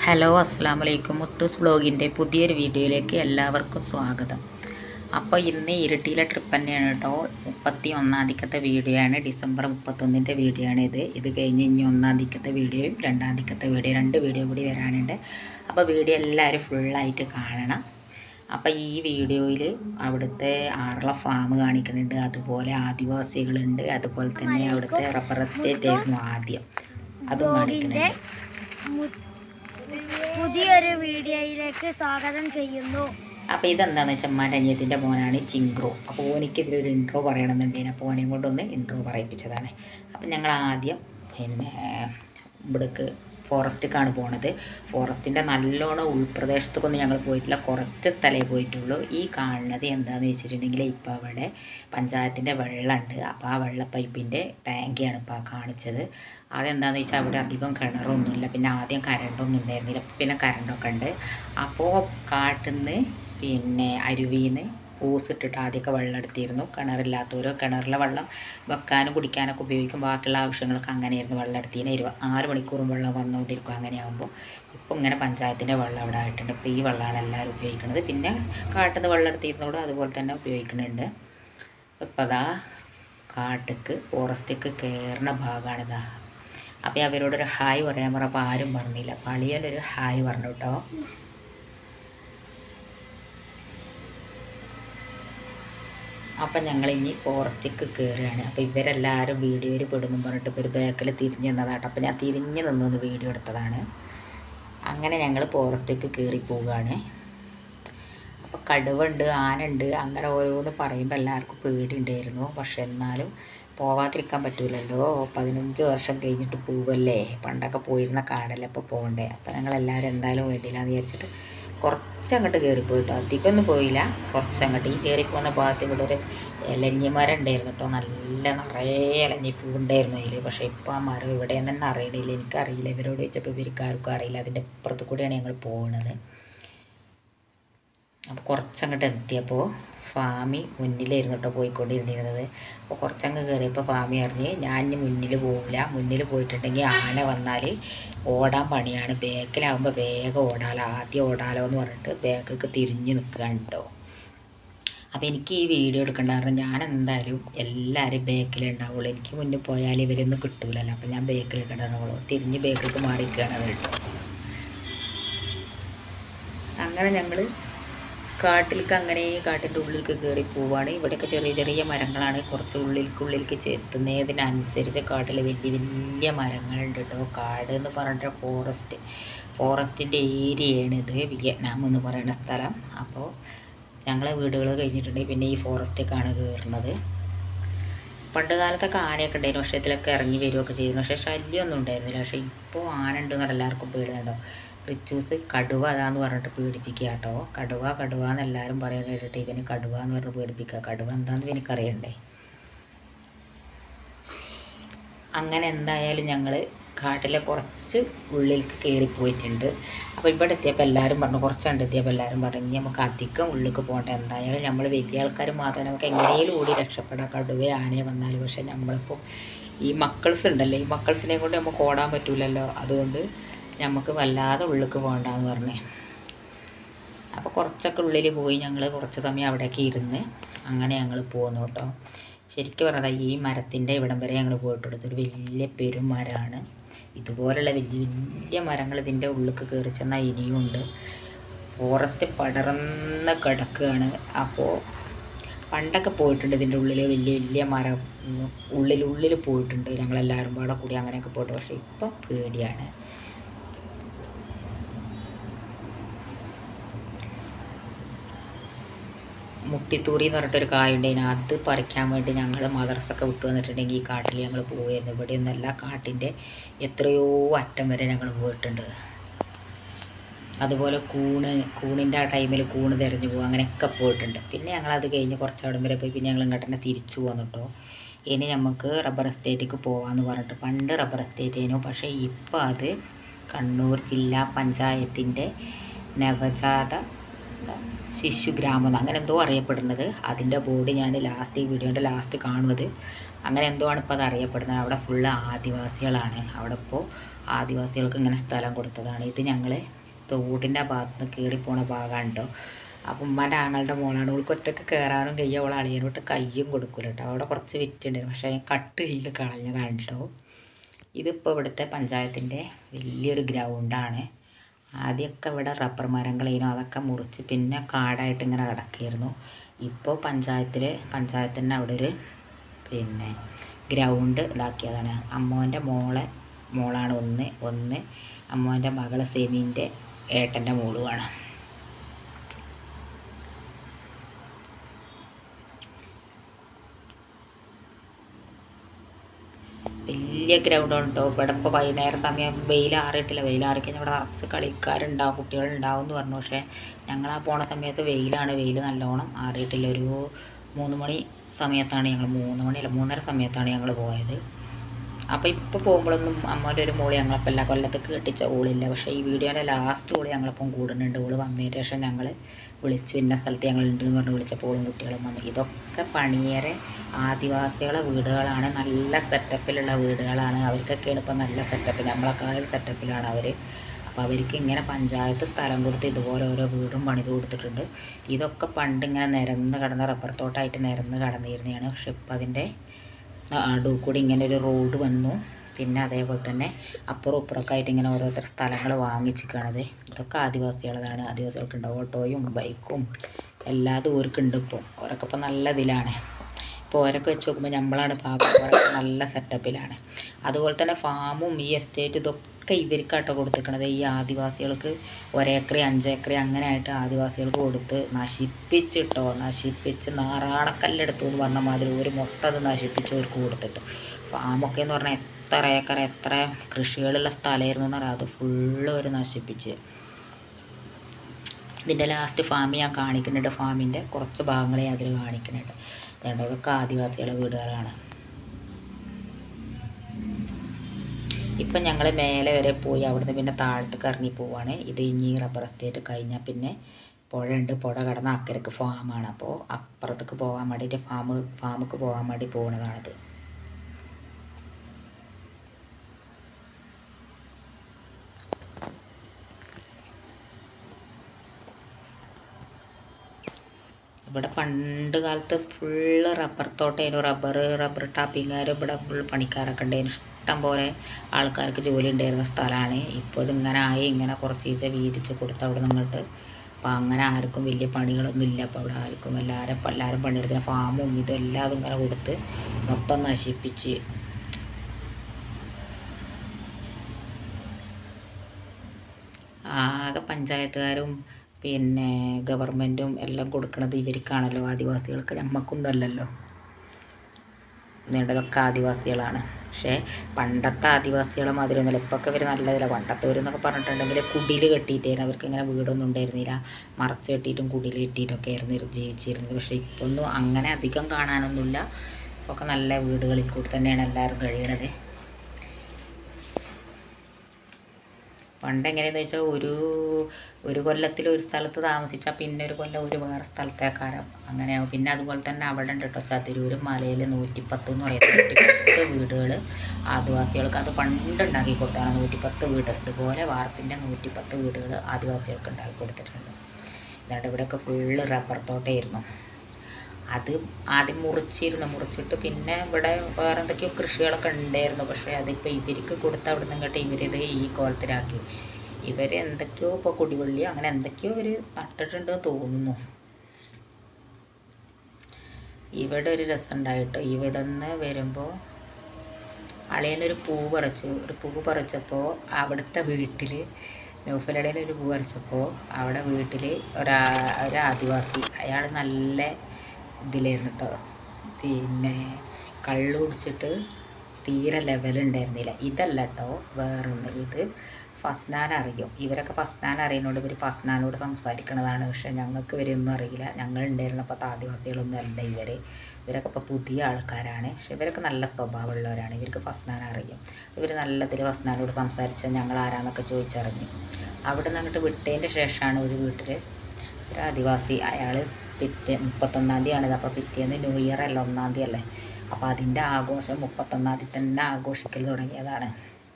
hello അസ്സാം വലൈക്കും മുത്തൂസ് ബ്ലോഗിൻ്റെ പുതിയൊരു വീഡിയോയിലേക്ക് എല്ലാവർക്കും സ്വാഗതം അപ്പോൾ ഇന്ന് ഇരിട്ടിയിലെ ട്രിപ്പ് തന്നെയാണ് കേട്ടോ മുപ്പത്തി ഒന്നാം തീയതിക്കത്തെ വീഡിയോ ആണ് ഡിസംബർ മുപ്പത്തൊന്നിൻ്റെ വീഡിയോ ആണ് ഇത് ഇത് കഴിഞ്ഞ് ഇനി ഒന്നാം തീയതിക്കത്തെ വീഡിയോയും രണ്ടാം തീയതിക്കത്തെ വീഡിയോ രണ്ട് വീഡിയോ കൂടി വരാനുണ്ട് അപ്പോൾ വീഡിയോ എല്ലാവരും ഫുള്ളായിട്ട് കാണണം അപ്പോൾ ഈ വീഡിയോയിൽ അവിടുത്തെ ആറള ഫാം കാണിക്കുന്നുണ്ട് അതുപോലെ ആദിവാസികളുണ്ട് അതുപോലെ തന്നെ അവിടുത്തെ റബ്ബർ എസ്റ്റേറ്റ് ആയിരുന്നു ആദ്യം അതും കാണിക്കുന്നുണ്ട് മു- പുതിയൊരു വീഡിയോയിലേക്ക് സ്വാഗതം ചെയ്യുന്നു അപ്പോൾ ഇതെന്താണെന്ന് വെച്ചാൽ അമ്മാൻ്റെ അനിയത്തിൻ്റെ മോനാണ് ചിങ്ക്രോ അപ്പോൾ ഓനിക്ക് ഇതിലൊരു ഇൻട്രോ പറയണമെന്നുണ്ടെങ്കിൽ അപ്പോൾ ഓനെയും കൊണ്ടൊന്ന് ഇൻട്രോ പറയിപ്പിച്ചതാണ് അപ്പം ഞങ്ങൾ ആദ്യം പിന്നെ ഇവിടേക്ക് ഫോറസ്റ്റിക്കാണ് പോണത് ഫോറസ്റ്റിൻ്റെ നല്ലോണം ഉൾപ്രദേശത്തേക്കൊന്നും ഞങ്ങൾ പോയിട്ടില്ല കുറച്ച് സ്ഥലമേ പോയിട്ടുള്ളൂ ഈ കാണുന്നത് എന്താണെന്ന് വെച്ചിട്ടുണ്ടെങ്കിൽ ഇപ്പോൾ അവിടെ പഞ്ചായത്തിൻ്റെ വെള്ളമുണ്ട് അപ്പോൾ ആ വെള്ള പൈപ്പിൻ്റെ ടാങ്കിയാണ് ഇപ്പോൾ ആ കാണിച്ചത് അതെന്താണെന്ന് വെച്ചാൽ അവിടെ അധികം കിണറൊന്നുമില്ല പിന്നെ ആദ്യം കരണ്ടൊന്നും ഉണ്ടായിരുന്നില്ല ഇപ്പം പിന്നെ കരണ്ടൊക്കെ ഉണ്ട് അപ്പോൾ കാട്ടിൽ നിന്ന് പിന്നെ അരുവിയിൽ നിന്ന് ഓസ് ഇട്ടിട്ട് ആദ്യമൊക്കെ വെള്ളം എടുത്തിരുന്നു കിണറില്ലാത്തവരോ കിണറിലെ വെള്ളം വെക്കാനും കുടിക്കാനൊക്കെ ഉപയോഗിക്കും ബാക്കിയുള്ള ആവശ്യങ്ങൾക്ക് അങ്ങനെയായിരുന്നു വെള്ളം എടുത്തിന് ഇരുപത് നാല് മണിക്കൂറും വെള്ളം വന്നുകൊണ്ടിരിക്കും അങ്ങനെയാകുമ്പോൾ ഇപ്പോൾ ഇങ്ങനെ പഞ്ചായത്തിൻ്റെ വെള്ളം അവിടെ ആയിട്ടുണ്ട് ഇപ്പോൾ ഈ വെള്ളമാണ് എല്ലാവരും ഉപയോഗിക്കുന്നത് പിന്നെ കാട്ടിൽ നിന്ന് വെള്ളം എടുത്തിരുന്നോട് അതുപോലെ തന്നെ ഉപയോഗിക്കുന്നുണ്ട് ഇപ്പോൾ അതാ കാട്ടിക്ക് ഫോറസ്റ്റിക്ക് കയറുന്ന ഭാഗമാണിതാ അപ്പോൾ അവരോടൊരു ഹായ് പറയാൻ പറഞ്ഞപ്പോൾ ആരും പറഞ്ഞില്ല പളിയലൊരു ഹായ് പറഞ്ഞു കേട്ടോ അപ്പം ഞങ്ങൾ ഇനി ഫോറസ്റ്റിക്ക് കയറുകയാണ് അപ്പോൾ ഇവരെല്ലാവരും വീഡിയോയിൽ പെടുന്നു പറഞ്ഞിട്ട് ഇപ്പോൾ ഒരു ബാക്കിൽ തിരിഞ്ഞ് നിന്നതാട്ടോ അപ്പോൾ ഞാൻ തിരിഞ്ഞ് നിന്നൊന്ന് വീഡിയോ എടുത്തതാണ് അങ്ങനെ ഞങ്ങൾ ഫോറസ്റ്റിക്ക് കയറി പോവുകയാണ് അപ്പോൾ കടുവുണ്ട് ആനുണ്ട് അങ്ങനെ ഓരോന്ന് പറയുമ്പോൾ എല്ലാവർക്കും പേടിയുണ്ടായിരുന്നു പക്ഷെ എന്നാലും പോവാതിരിക്കാൻ പറ്റൂലല്ലോ പതിനഞ്ച് വർഷം കഴിഞ്ഞിട്ട് പോവല്ലേ പണ്ടൊക്കെ പോയിരുന്ന കാടല്ലേ അപ്പോൾ പോകണ്ടേ അപ്പോൾ ഞങ്ങളെല്ലാവരും എന്തായാലും വേണ്ടിയില്ല എന്ന് വിചാരിച്ചിട്ട് കുറച്ചങ്ങോട്ട് കയറിപ്പോയി കേട്ടോ അധികമൊന്നും പോയില്ല കുറച്ചങ്ങോട്ട് ഈ കയറിപ്പോകുന്ന ഭാഗത്ത് ഇവിടെ ഒരു ഇലഞ്ഞിമരം ഉണ്ടായിരുന്നു കേട്ടോ നല്ല നിറയെ ഇലഞ്ഞിപ്പൂ ഉണ്ടായിരുന്നു അതിൽ പക്ഷേ ഇപ്പോൾ ആ മരം ഇവിടെയെന്ന് തന്നെ അറിയണില്ല എനിക്കറിയില്ല ഇവരോട് ചോദിച്ചപ്പോൾ ഇവർക്ക് ആർക്കും അറിയില്ല അതിൻ്റെ അപ്പുറത്ത് കൂടെയാണ് ഞങ്ങൾ പോകുന്നത് അപ്പോൾ കുറച്ചങ്ങോട്ട് എത്തിയപ്പോൾ ഫാമി മുന്നിലായിരുന്നു കേട്ടോ പോയിക്കൊണ്ടിരുന്നിരുന്നത് അപ്പോൾ കുറച്ചങ്ങ് കയറിയപ്പോൾ ഫാമി അറിഞ്ഞ് ഞാൻ ഇനി മുന്നിൽ പോകില്ല മുന്നിൽ പോയിട്ടുണ്ടെങ്കിൽ ആന വന്നാൽ ഓടാൻ പണിയാണ് ബാക്കിലാവുമ്പോൾ വേഗം ഓടാലോ ആദ്യം ഓടാലോ എന്ന് പറഞ്ഞിട്ട് ബാക്കൊക്കെ തിരിഞ്ഞ് നിൽക്കുകയാണ് കേട്ടോ അപ്പോൾ എനിക്ക് ഈ വീഡിയോ എടുക്കേണ്ട കാരണം ഞാൻ എന്തായാലും എല്ലാവരും ബാക്കിലേ ഉണ്ടാവുള്ളൂ എനിക്ക് മുന്നിൽ പോയാൽ ഇവരൊന്നും കിട്ടൂലല്ലോ അപ്പോൾ ഞാൻ ബാക്കിലേക്ക് ഉണ്ടാവുള്ളൂ തിരിഞ്ഞ് ബാക്കിലേക്ക് മാറിയിരിക്കുകയാണ് അവർ കേട്ടോ അങ്ങനെ ഞങ്ങൾ കാട്ടിലേക്ക് അങ്ങനെ കാട്ടിൻ്റെ ഉള്ളിലേക്ക് കയറി പോവാണ് ഇവിടെയൊക്കെ ചെറിയ ചെറിയ മരങ്ങളാണ് കുറച്ച് ഉള്ളിൽക്കുള്ളിലേക്ക് എത്തുന്നതിനനുസരിച്ച് കാട്ടിൽ വലിയ വലിയ മരങ്ങളുണ്ട് കേട്ടോ കാട് എന്ന് പറഞ്ഞിട്ട് ഫോറസ്റ്റ് ഫോറസ്റ്റിൻ്റെ ഏരിയയാണ് ഇത് വിയറ്റ്നാം എന്ന് പറയുന്ന സ്ഥലം അപ്പോൾ ഞങ്ങളെ വീടുകൾ കഴിഞ്ഞിട്ടുണ്ടെങ്കിൽ പിന്നെ ഈ ഫോറസ്റ്റേക്കാണ് കയറുന്നത് പണ്ട് കാലത്തൊക്കെ ആനയൊക്കെ ഉണ്ടായിരുന്നു പക്ഷേ ഇതിലൊക്കെ ഇറങ്ങി വരികയൊക്കെ ചെയ്തിരുന്നു പക്ഷേ ശല്യമൊന്നും ഉണ്ടായിരുന്നില്ല പക്ഷേ ഇപ്പോൾ ആന ഉണ്ടെന്ന് എല്ലാവർക്കും പേടിയുണ്ടോ റിച്ചൂസ് കടുവ അതാന്ന് പറഞ്ഞിട്ട് പേടിപ്പിക്കുക കേട്ടോ കടുവ കടുവ എന്ന് എല്ലാവരും പറയുന്നത് കേട്ടിട്ട് ഇവന് കടുവ എന്ന് പറഞ്ഞ് പേടിപ്പിക്കുക കടുവ എന്താണെന്ന് എനിക്കറിയണ്ടേ അങ്ങനെ എന്തായാലും ഞങ്ങൾ കാട്ടിലെ കുറച്ച് ഉള്ളിലേക്ക് കയറി പോയിട്ടുണ്ട് അപ്പോൾ ഇവിടെ എത്തിയപ്പോൾ എല്ലാവരും പറഞ്ഞു കുറച്ച് കണ്ട് എത്തിയപ്പോൾ എല്ലാവരും പറഞ്ഞു ഇനി നമുക്ക് അധികം ഉള്ളിലേക്ക് പോകണ്ട എന്തായാലും നമ്മൾ വലിയ ആൾക്കാർ മാത്രമേ നമുക്ക് എങ്ങനെയും ഓടി രക്ഷപ്പെടാം കടുവ ആനയെ വന്നാലും പക്ഷേ നമ്മളിപ്പോൾ ഈ മക്കൾസ് ഉണ്ടല്ലോ ഈ മക്കൾസിനെ കൊണ്ട് നമുക്ക് ഓടാൻ പറ്റൂലല്ലോ അതുകൊണ്ട് നമുക്ക് വല്ലാതെ ഉള്ളിലേക്ക് പോകണ്ടെന്ന് പറഞ്ഞേ അപ്പോൾ കുറച്ചൊക്കെ ഉള്ളിൽ പോയി ഞങ്ങൾ കുറച്ച് സമയം അവിടേക്ക് ഇരുന്ന് അങ്ങനെ ഞങ്ങൾ പോന്നു കേട്ടോ ശരിക്കും പറഞ്ഞാൽ ഈ മരത്തിൻ്റെ ഇവിടം വരെ ഞങ്ങൾ പോയിട്ടുള്ളത് ഒരു വലിയ പെരുമരമാണ് ഇതുപോലുള്ള വലിയ വലിയ മരങ്ങൾ ഇതിൻ്റെ ഉള്ളിലേക്ക് കയറി ചെന്നാൽ ഇനിയും ഉണ്ട് ഫോറസ്റ്റ് പടർന്ന് കിടക്കുകയാണ് അപ്പോൾ പണ്ടൊക്കെ പോയിട്ടുണ്ട് ഇതിൻ്റെ ഉള്ളിൽ വലിയ വലിയ മരം ഉം, ഉള്ളിൽ ഉള്ളിൽ പോയിട്ടുണ്ട് ഞങ്ങളെല്ലാവരും പാടെ കൂടി അങ്ങനെയൊക്കെ പോയിട്ട് പക്ഷേ ഇപ്പം പേടിയാണ് മുട്ടിത്തൂറി എന്ന് പറഞ്ഞിട്ടൊരു കായുണ്ടായിന് അത് പറിക്കാൻ വേണ്ടി ഞങ്ങൾ മദർസൊക്കെ വിട്ടു വന്നിട്ടുണ്ടെങ്കിൽ ഈ കാട്ടിൽ ഞങ്ങൾ പോയിരുന്നു ഇവിടെ ഒന്നല്ല കാട്ടിൻ്റെ എത്രയോ അറ്റം വരെ ഞങ്ങൾ പോയിട്ടുണ്ട് അതുപോലെ കൂണ് കൂണിൻ്റെ ആ ടൈമിൽ കൂണ് തിരഞ്ഞു പോകും അങ്ങനെയൊക്കെ പോയിട്ടുണ്ട് പിന്നെ ഞങ്ങൾ അത് കഴിഞ്ഞ് കുറച്ച് അവിടം വരെ പോയി പിന്നെ ഞങ്ങൾ ഇങ്ങോട്ട് തന്നെ തിരിച്ചു പോന്നു കേട്ടോ ഇനി നമുക്ക് റബ്ബർ എസ്റ്റേറ്റിലേക്ക് പോകാമെന്ന് പറഞ്ഞിട്ട് പണ്ട് റബ്ബർ എസ്റ്റേറ്റ് ആയിരുന്നു പക്ഷേ ഇപ്പോൾ അത് കണ്ണൂർ ജില്ലാ പഞ്ചായത്തിൻ്റെ നവജാത ശിശുഗ്രാമം എന്ന് അങ്ങനെ എന്തോ അറിയപ്പെടുന്നത് അതിൻ്റെ ബോർഡ് ഞാൻ ലാസ്റ്റ് ഈ വീഡിയോൻ്റെ ലാസ്റ്റ് കാണുന്നത് അങ്ങനെ എന്തോ ആണ് ഇപ്പോൾ അത് അറിയപ്പെടുന്നത് അവിടെ ഫുള്ള് ആദിവാസികളാണ് അവിടെ ഇപ്പോൾ ആദിവാസികൾക്ക് ഇങ്ങനെ സ്ഥലം കൊടുത്തതാണ് ഇത് ഞങ്ങൾ തോടിൻ്റെ ഭാഗത്ത് നിന്ന് കയറിപ്പോണ ഭാഗമാണ് കേട്ടോ അപ്പം ഉമ്മാൻ്റെ ആങ്ങളുടെ മോളാണ് അവൾക്ക് ഒറ്റയ്ക്ക് കയറാനും കഴിയും അവൾ അളിയനോട്ട് കയ്യും കൊടുക്കില്ല കേട്ടോ അവിടെ കുറച്ച് വിറ്റുണ്ടായിരുന്നു പക്ഷേ കട്ട് ചെയ്ത് കളഞ്ഞതാണ് കേട്ടോ ഇതിപ്പോൾ ഇവിടുത്തെ പഞ്ചായത്തിൻ്റെ വലിയൊരു ഗ്രൗണ്ടാണ് ആദ്യമൊക്കെ ഇവിടെ റബ്ബർ മരങ്ങളേനു അതൊക്കെ മുറിച്ച് പിന്നെ കാടായിട്ട് ഇങ്ങനെ കിടക്കുകയായിരുന്നു ഇപ്പോൾ പഞ്ചായത്തിൽ പഞ്ചായത്തിൻ്റെ അവിടെ ഒരു പിന്നെ ഗ്രൗണ്ട് ഇതാക്കിയതാണ് അമ്മോൻ്റെ മോളെ മോളാണ് ഒന്ന് ഒന്ന് അമ്മോൻ്റെ മകള് സെമീൻ്റെ ഏട്ടൻ്റെ മോളുമാണ് വലിയ ഗ്രൗണ്ടാണ് കേട്ടോ ഇവിടെ ഇപ്പോൾ വൈകുന്നേരം സമയം വെയിലാറിയിട്ടില്ല വെയിലാറി കഴിഞ്ഞാൽ ഇവിടെ നിറച്ച് കളിക്കാരുണ്ടാവും കുട്ടികളുണ്ടാവും എന്ന് പറഞ്ഞു പക്ഷേ ഞങ്ങൾ ആ പോണ സമയത്ത് വെയിലാണ് വെയിൽ നല്ലോണം ആറിയിട്ടില്ല ഒരു മൂന്ന് മണി സമയത്താണ് ഞങ്ങൾ മൂന്ന് മണിയല്ല മൂന്നര സമയത്താണ് ഞങ്ങൾ പോയത് അപ്പോൾ ഇപ്പോൾ പോകുമ്പോഴൊന്നും അമ്മയുടെ ഒരു മോള് ഞങ്ങളപ്പോൾ എല്ലാ കൊല്ലത്തേക്ക് കെട്ടിച്ച ഓളില്ല പക്ഷേ ഈ വീഡിയോയുടെ ലാസ്റ്റ് ഓള് ഞങ്ങളപ്പം കൂടുന്നുണ്ട് ഓള് വന്നതിന് ശേഷം ഞങ്ങൾ വിളിച്ചു ഇന്ന സ്ഥലത്ത് ഞങ്ങൾ ഉണ്ട് എന്ന് പറഞ്ഞ് വിളിച്ചപ്പോൾ ഓളും കുട്ടികളും വന്നു ഇതൊക്കെ പണിയേറെ ആദിവാസികളെ വീടുകളാണ് നല്ല സെറ്റപ്പിലുള്ള വീടുകളാണ് അവർക്കൊക്കെയാണ് ഇപ്പം നല്ല സെറ്റപ്പ് നമ്മളെക്കാൾ സെറ്റപ്പിലാണ് അവർ അപ്പോൾ അവർക്ക് ഇങ്ങനെ പഞ്ചായത്ത് സ്ഥലം കൊടുത്ത് ഇതുപോലെ ഓരോ വീടും പണിത് കൊടുത്തിട്ടുണ്ട് ഇതൊക്കെ പണ്ട് ഇങ്ങനെ നിരന്ന് കടന്ന റബ്ബർ തോട്ടമായിട്ട് നിരന്ന് കടന്നിരുന്നതാണ് പക്ഷെ ഇപ്പം അതിൻ്റെ നടുവ് കൂടി ഇങ്ങനെ ഒരു റോഡ് വന്നു പിന്നെ അതേപോലെ തന്നെ അപ്പുറം ഇപ്പുറമൊക്കെ ആയിട്ട് ഇങ്ങനെ ഓരോരുത്തർ സ്ഥലങ്ങൾ വാങ്ങിച്ചിരിക്കണത് ഇതൊക്കെ ആദിവാസികളതാണ് ആദിവാസികൾക്കുണ്ട് ഓട്ടോയും ബൈക്കും എല്ലാതും ഓർക്കുണ്ട് ഇപ്പോൾ ഓരൊക്കെ ഇപ്പോൾ നല്ല ഇതിലാണ് ഇപ്പോൾ ഓരൊക്കെ വെച്ച് നോക്കുമ്പോൾ നമ്മളാണ് പാപം ഓരൊക്കെ നല്ല സെറ്റപ്പിലാണ് അതുപോലെ തന്നെ ഫാമും ഈ എസ്റ്റേറ്റ് ഇതൊക്കെ ഇവർക്കാട്ടോ കൊടുത്തിരിക്കണത് ഈ ആദിവാസികൾക്ക് ഒരേക്കറി അഞ്ചേക്കറി അങ്ങനെ ആയിട്ട് ആദിവാസികൾക്ക് കൊടുത്ത് നശിപ്പിച്ചിട്ടോ നശിപ്പിച്ച് നാറാണക്കല്ലെടുത്തു എന്ന് പറഞ്ഞ മാതിരി ഒരു മൊത്തം അത് നശിപ്പിച്ച് അവർക്ക് കൊടുത്തിട്ട് ഫാമൊക്കെ എന്ന് പറഞ്ഞാൽ എത്ര ഏക്കർ എത്ര കൃഷികളുള്ള സ്ഥലമായിരുന്നു എന്ന് പറയാം അത് ഫുള്ള് അവർ നശിപ്പിച്ച് ഇതിൻ്റെ ലാസ്റ്റ് ഫാം ഞാൻ കാണിക്കുന്നുണ്ട് ഫാമിൻ്റെ കുറച്ച് ഭാഗങ്ങളെ അതിൽ കാണിക്കുന്നുണ്ട് അതുകൊണ്ട് ഇതൊക്കെ ആദിവാസികളുടെ വീടുകളാണ് ഇപ്പം ഞങ്ങൾ മേലെ വരെ പോയി അവിടുന്ന് പിന്നെ താഴത്തേക്ക് ഇറങ്ങി പോവാണ് ഇത് ഇനി റബ്ബർ എസ്റ്റേറ്റ് കഴിഞ്ഞാൽ പിന്നെ പുഴ ഉണ്ട് പുഴ കടന്ന അക്കരക്ക് ഫാമാണ് അപ്പോൾ അപ്പുറത്തേക്ക് പോകാൻ വേണ്ടിയിട്ട് ഫാം ഫാമുക്ക് പോകാൻ വേണ്ടി പോകുന്നതാണിത് ഇവിടെ പണ്ട് കാലത്ത് ഫുള്ള് റബ്ബർ തോട്ടമായിരുന്നു റബ്ബർ റബ്ബർ ടാപ്പിങ്ങുകാർ ഇവിടെ ഫുൾ പണിക്കാരൊക്കെ ഉണ്ടായിരുന്നു ഇഷ്ടം പോലെ ആൾക്കാർക്ക് ജോലി ഉണ്ടായിരുന്ന സ്ഥലമാണ് ഇപ്പോൾ ഇതിങ്ങനെ ആയി ഇങ്ങനെ കുറച്ച് ദിവസം വീതിച്ച് കൊടുത്ത് അവിടെ നിന്നിട്ട് അപ്പോൾ അങ്ങനെ ആർക്കും വലിയ പണികളൊന്നും ഇല്ല അപ്പോൾ അവിടെ ആർക്കും എല്ലാവരും ഇപ്പം എല്ലാവരും പണിയെടുത്തിന് ഫാമും ഇതും എല്ലാതും ഇങ്ങനെ കൊടുത്ത് മൊത്തം നശിപ്പിച്ച് ആകെ പഞ്ചായത്തുകാരും പിന്നെ ഗവൺമെൻറ്റും എല്ലാം കൊടുക്കുന്നത് ഇവർക്കാണല്ലോ ആദിവാസികൾക്ക് നമ്മക്കൊന്നും അല്ലല്ലോ നീണ്ടതൊക്കെ ആദിവാസികളാണ് പക്ഷേ പണ്ടത്തെ ആദിവാസികളെ മാതിരി ഒന്നുമില്ല ഇപ്പൊക്കെ ഇവർ നല്ലതില്ല പണ്ടത്തവരെന്നൊക്കെ പറഞ്ഞിട്ടുണ്ടെങ്കിൽ കുടിൽ കെട്ടിയിട്ടായിരുന്നു അവർക്ക് ഇങ്ങനെ വീടൊന്നും ഉണ്ടായിരുന്നില്ല മറച്ച് കെട്ടിയിട്ടും കുടിൽ കെട്ടിയിട്ടൊക്കെ ആയിരുന്നു ഇവർ ജീവിച്ചിരുന്നത് പക്ഷേ ഇപ്പോൾ ഒന്നും അങ്ങനെ അധികം കാണാനൊന്നുമില്ല ഒക്കെ നല്ല വീടുകളിൽ കൂടി തന്നെയാണ് എല്ലാവരും കഴിയണത് പണ്ട് എങ്ങനെയാന്ന് വെച്ചാൽ ഒരു ഒരു കൊല്ലത്തിൽ ഒരു സ്ഥലത്ത് താമസിച്ചാൽ പിന്നെ ഒരു കൊല്ലം ഒരു വേറെ സ്ഥലത്തേക്കാരം അങ്ങനെയാവും പിന്നെ അതുപോലെ തന്നെ അവിടെ ഉണ്ട് കേട്ടോ ചതിരൂരും മലയിൽ നൂറ്റിപ്പത്ത് എന്ന് പറയുന്നത് നൂറ്റിപ്പത്ത് വീടുകൾ ആദിവാസികൾക്ക് അത് പണ്ട് ഉണ്ടാക്കി കൊടുത്താണ് നൂറ്റിപ്പത്ത് വീട് ഇതുപോലെ വാർപ്പിൻ്റെ നൂറ്റിപ്പത്ത് വീടുകൾ ആദിവാസികൾക്ക് ഉണ്ടാക്കി കൊടുത്തിട്ടുണ്ട് ഇതാണ്ട് ഇവിടെയൊക്കെ ഫുള്ള് റബ്ബർ തോട്ടമായിരുന്നു അത് ആദ്യം മുറിച്ചിരുന്നു മുറിച്ചിട്ട് പിന്നെ ഇവിടെ വേറെ എന്തൊക്കെയോ കൃഷികളൊക്കെ ഉണ്ടായിരുന്നു പക്ഷേ അതിപ്പോൾ ഇവർക്ക് കൊടുത്ത അവിടെ നിന്ന് കേട്ട് ഇവരിത് ഈ കോലത്തിലാക്കി ഇവർ എന്തൊക്കെയോ ഇപ്പോൾ കുടിവെള്ളി അങ്ങനെ എന്തൊക്കെയോ ഇവർ നട്ടിട്ടുണ്ട് തോന്നുന്നു ഇവിടെ ഒരു രസം ഉണ്ടായിട്ടോ ഇവിടെ നിന്ന് വരുമ്പോൾ അളിയനൊരു പൂ പറിച്ചു ഒരു പൂ പറിച്ചപ്പോൾ അവിടുത്തെ വീട്ടിൽ നൗഫലടയിൽ ഒരു പൂ പറിച്ചപ്പോൾ അവിടെ വീട്ടിൽ ഒരാ ഒരു ആദിവാസി അയാൾ നല്ല ഇതിലായിരുന്നു കേട്ടോ പിന്നെ കള്ളു കുടിച്ചിട്ട് തീരെ ലെവലുണ്ടായിരുന്നില്ല ഇതല്ല കേട്ടോ വേറൊന്ന് ഇത് ഫസ്നാൻ അറിയും ഇവരൊക്കെ ഫസ്നാൻ അറിയുന്നതുകൊണ്ട് ഇവർ ഫസ്നാനോട് സംസാരിക്കണതാണ് പക്ഷെ ഞങ്ങൾക്ക് ഇവരൊന്നും അറിയില്ല ഞങ്ങൾ ഉണ്ടായിരുന്നപ്പോൾ ആദിവാസികളൊന്നും അല്ല ഇവർ ഇവരൊക്കെ ഇപ്പോൾ പുതിയ ആൾക്കാരാണ് പക്ഷെ ഇവരൊക്കെ നല്ല സ്വഭാവമുള്ളവരാണ് ഇവർക്ക് ഫസ്നാൻ അറിയും ഇവർ നല്ലതിൽ ഫസ്നാനോട് സംസാരിച്ച് ഞങ്ങൾ ആരാന്നൊക്കെ ചോദിച്ചറിഞ്ഞു അവിടെ നിന്ന് അങ്ങോട്ട് വിട്ടതിൻ്റെ ശേഷമാണ് ഒരു വീട്ടിൽ ഒരു ആദിവാസി അയാൾ പിറ്റേ മുപ്പത്തൊന്നാം തീയതിയാണിത് അപ്പോൾ പിറ്റേന്ന് ന്യൂ ഇയർ അല്ല ഒന്നാം തീയതി അല്ലേ അപ്പോൾ അതിൻ്റെ ആഘോഷം മുപ്പത്തൊന്നാം തീയതി തന്നെ ആഘോഷിക്കൽ തുടങ്ങിയതാണ്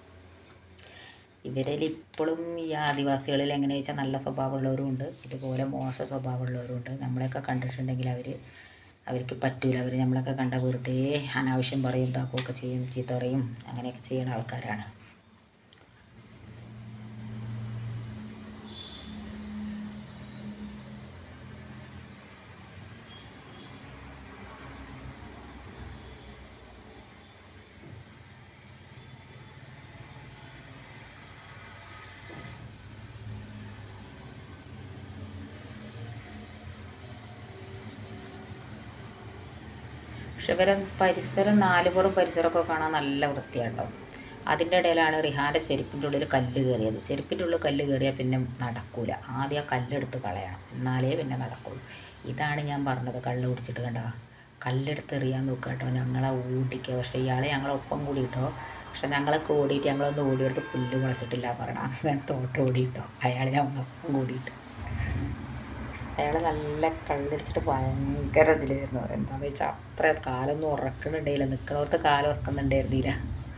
ഇവരിൽ ഇപ്പോഴും ഈ ആദിവാസികളിൽ എങ്ങനെയാ വെച്ചാൽ നല്ല സ്വഭാവമുള്ളവരും ഉണ്ട് ഇതുപോലെ മോശ സ്വഭാവമുള്ളവരും ഉണ്ട് നമ്മളെയൊക്കെ കണ്ടിട്ടുണ്ടെങ്കിൽ അവർ അവർക്ക് പറ്റൂല അവർ നമ്മളൊക്കെ കണ്ട വെറുതെ അനാവശ്യം പറയും ഇതാക്കുകയൊക്കെ ചെയ്യും ചീത്ത പറയും അങ്ങനെയൊക്കെ ചെയ്യുന്ന ആൾക്കാരാണ് പക്ഷെ ഇവരെ പരിസരം നാലുപുറം പരിസരമൊക്കെ കാണാൻ നല്ല വൃത്തിയാട്ടോ അതിൻ്റെ ഇടയിലാണ് റിഹാൻ്റെ ചെരുപ്പിൻ്റെ ഉള്ളിൽ കല്ല് കയറിയത് ചെരുപ്പിൻ്റെ ഉള്ളിൽ കല്ല് കയറിയാൽ പിന്നെ നടക്കൂല ആദ്യം ആ കല്ലെടുത്ത് കളയണം എന്നാലേ പിന്നെ നടക്കുള്ളൂ ഇതാണ് ഞാൻ പറഞ്ഞത് കള്ള് കുടിച്ചിട്ട് കണ്ട കല്ലെടുത്ത് എറിയാൻ നോക്കുക കേട്ടോ ഞങ്ങളെ ഊട്ടിക്കുക പക്ഷേ ഇയാൾ ഞങ്ങളൊപ്പം കൂടിയിട്ടോ പക്ഷെ ഞങ്ങളൊക്കെ ഓടിയിട്ട് ഞങ്ങളൊന്ന് ഓടിയെടുത്ത് പുല്ല് മുളച്ചിട്ടില്ല പറയണം അങ്ങനെ തോട്ടം ഓടിയിട്ടോ അയാൾ ഞങ്ങളൊപ്പം കൂടിയിട്ട് അയാൾ നല്ല കള്ളടിച്ചിട്ട് ഭയങ്കര ഇതിലായിരുന്നു എന്താണെന്ന് വെച്ചാൽ അത്ര കാലൊന്നും ഉറക്കണുണ്ടായില്ല നിൽക്കണോർത്ത് കാലം ഉറക്കുന്നുണ്ടായിരുന്നില്ല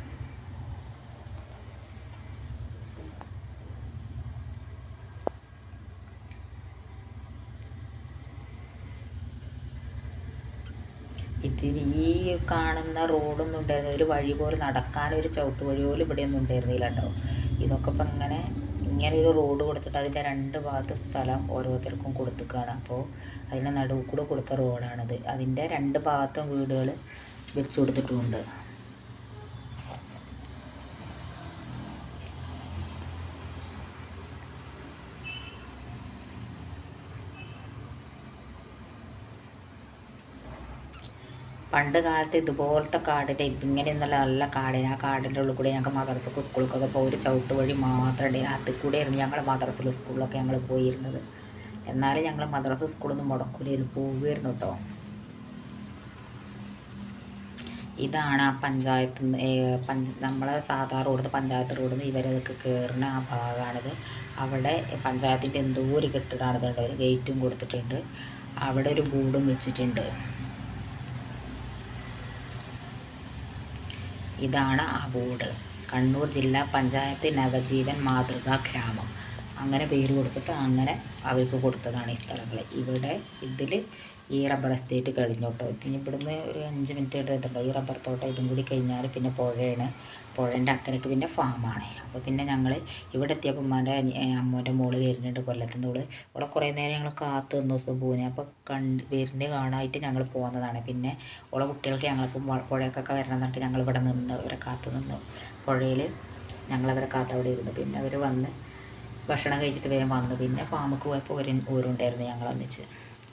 ഇതിന് ഈ കാണുന്ന റോഡൊന്നും ഉണ്ടായിരുന്നില്ല ഒരു വഴി പോലും നടക്കാനൊരു ചവിട്ട് വഴി പോലും ഇവിടെയൊന്നും ഉണ്ടായിരുന്നില്ല കേട്ടോ ഇതൊക്കെ ഇപ്പം ഇങ്ങനെ ഇങ്ങനെ ഒരു റോഡ് കൊടുത്തിട്ട് അതിൻ്റെ രണ്ട് ഭാഗത്ത് സ്ഥലം ഓരോരുത്തർക്കും കൊടുത്തിക്കുകയാണ് അപ്പോൾ അതിൻ്റെ നടുവ് കൂടെ കൊടുത്ത റോഡാണിത് അതിൻ്റെ രണ്ട് ഭാഗത്തും വീടുകൾ വെച്ച് കൊടുത്തിട്ടുമുണ്ട് പണ്ട് കാലത്ത് ഇതുപോലത്തെ കാടിൻ്റെ ഇതിങ്ങനെയൊന്നുള്ള നല്ല കാടിന് ആ കാടിൻ്റെ ഉള്ളിൽ കൂടെ ഞങ്ങൾക്ക് മദ്രസക്കും സ്കൂളിലേക്കൊക്കെ ഇപ്പോൾ ഒരു ചവിട്ട് വഴി മാത്രം ഉണ്ടായിരുന്നു അതിൽ കൂടെ ആയിരുന്നു ഞങ്ങൾ മദ്രസയിലും സ്കൂളിലൊക്കെ ഞങ്ങൾ പോയിരുന്നത് എന്നാലും ഞങ്ങൾ മദ്രസ സ്കൂളൊന്നും മുടക്കൂലായിരുന്നു പോവുമായിരുന്നു കേട്ടോ ഇതാണ് ആ പഞ്ചായത്ത് പഞ്ച നമ്മളെ സാധാ റോഡ് പഞ്ചായത്ത് റോഡിൽ നിന്ന് ഇവരതൊക്കെ കയറുന്ന ആ ഭാഗമാണിത് അവിടെ പഞ്ചായത്തിൻ്റെ എന്തോ ഒരു കെട്ടിടമാണിത് ഉണ്ട് ഒരു ഗേറ്റും കൊടുത്തിട്ടുണ്ട് അവിടെ ഒരു ബോർഡും വെച്ചിട്ടുണ്ട് ഇതാണ് ആ ബോർഡ് കണ്ണൂർ ജില്ലാ പഞ്ചായത്ത് നവജീവൻ മാതൃകാ ഗ്രാമം അങ്ങനെ പേര് കൊടുത്തിട്ട് അങ്ങനെ അവർക്ക് കൊടുത്തതാണ് ഈ സ്ഥലങ്ങൾ ഇവിടെ ഇതിൽ ഈ റബ്ബർ എസ്റ്റേറ്റ് കഴിഞ്ഞു കേട്ടോ ഇതിന് ഇവിടുന്ന് ഒരു അഞ്ച് മിനിറ്റ് എടുത്തിട്ടുണ്ടോ ഈ റബ്ബർ തോട്ടം ഇതും കൂടി കഴിഞ്ഞാൽ പിന്നെ പുഴയാണ് പുഴേൻ്റെ അക്കരയ്ക്ക് പിന്നെ ഫാമാണ് അപ്പോൾ പിന്നെ ഞങ്ങൾ ഇവിടെ എത്തിയപ്പോൾ ഉമ്മാൻ്റെ അമ്മൂൻ്റെ മോള് വരുന്നുണ്ട് കൊല്ലത്തുനിന്ന് ഓള് ഇവിടെ കുറേ നേരം ഞങ്ങൾ കാത്തു നിന്നു സുബൂനെ അപ്പോൾ കണ്ട് വരുന്നത് കാണാനായിട്ട് ഞങ്ങൾ പോകുന്നതാണ് പിന്നെ ഓളെ കുട്ടികൾക്ക് ഞങ്ങളിപ്പം പുഴയൊക്കെ വരണം എന്നിട്ട് ഞങ്ങൾ ഇവിടെ നിന്ന് അവരെ കാത്തു നിന്നു പുഴയിൽ ഞങ്ങളവരെ കാത്ത് അവിടെ ഇരുന്നു പിന്നെ അവർ വന്ന് ഭക്ഷണം കഴിച്ചിട്ട് വേഗം വന്നു പിന്നെ ഫാമുക്ക് പോയപ്പോൾ ഒരു ഊരുണ്ടായിരുന്നു ഞങ്ങൾ ഒന്നിച്ച്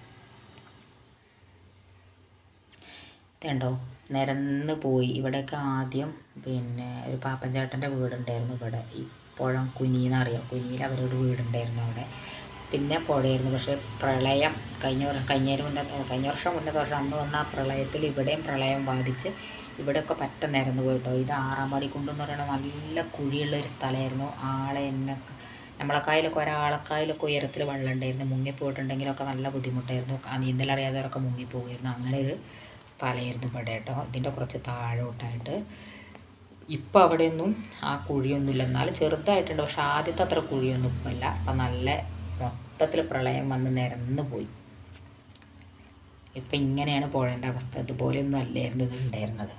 ഇതുണ്ടോ നിരന്ന് പോയി ഇവിടെയൊക്കെ ആദ്യം പിന്നെ ഒരു പാപ്പൻ ചേട്ടൻ്റെ വീടുണ്ടായിരുന്നു ഇവിടെ ഈ പുഴം കുനിന്നറിയാം കുനിയിൽ അവരൊരു വീടുണ്ടായിരുന്നു അവിടെ പിന്നെ പുഴയായിരുന്നു പക്ഷേ പ്രളയം കഴിഞ്ഞ വർഷം കഴിഞ്ഞ മുന്നേ കഴിഞ്ഞ വർഷം മുന്നത്തെ വർഷം അന്ന് വന്ന ആ പ്രളയത്തിൽ ഇവിടെയും പ്രളയം ബാധിച്ച് ഇവിടെയൊക്കെ പറ്റ നിരന്ന് പോയിട്ടോ ഇത് ആറാമ്പാടി കുണ്ടെന്ന് പറയുന്നത് നല്ല കുഴിയുള്ള ഒരു സ്ഥലമായിരുന്നു ആളെ എന്നെ നമ്മളെക്കായലൊക്കെ ഒരാളെക്കായലൊക്കെ ഉയരത്തിൽ വെള്ളം ഉണ്ടായിരുന്നു മുങ്ങിപ്പോയിട്ടുണ്ടെങ്കിലൊക്കെ നല്ല ബുദ്ധിമുട്ടായിരുന്നു ആ നീന്തൽ അറിയാത്തവരൊക്കെ മുങ്ങിപ്പോകുമായിരുന്നു അങ്ങനെ ഒരു സ്ഥലമായിരുന്നു ഇവിടെ കേട്ടോ ഇതിൻ്റെ കുറച്ച് താഴോട്ടായിട്ട് ഇപ്പം അവിടെയൊന്നും ആ കുഴിയൊന്നുമില്ല എന്നാലും ചെറുതായിട്ടുണ്ട് പക്ഷെ ആദ്യത്തെ അത്ര കുഴിയൊന്നും ഇപ്പം അല്ല അപ്പം നല്ല മൊത്തത്തിൽ പ്രളയം വന്ന് നിരന്ന് പോയി ഇപ്പം ഇങ്ങനെയാണ് പുഴേൻ്റെ അവസ്ഥ ഇതുപോലെയൊന്നും അല്ലായിരുന്നു ഇത് ഉണ്ടായിരുന്നത്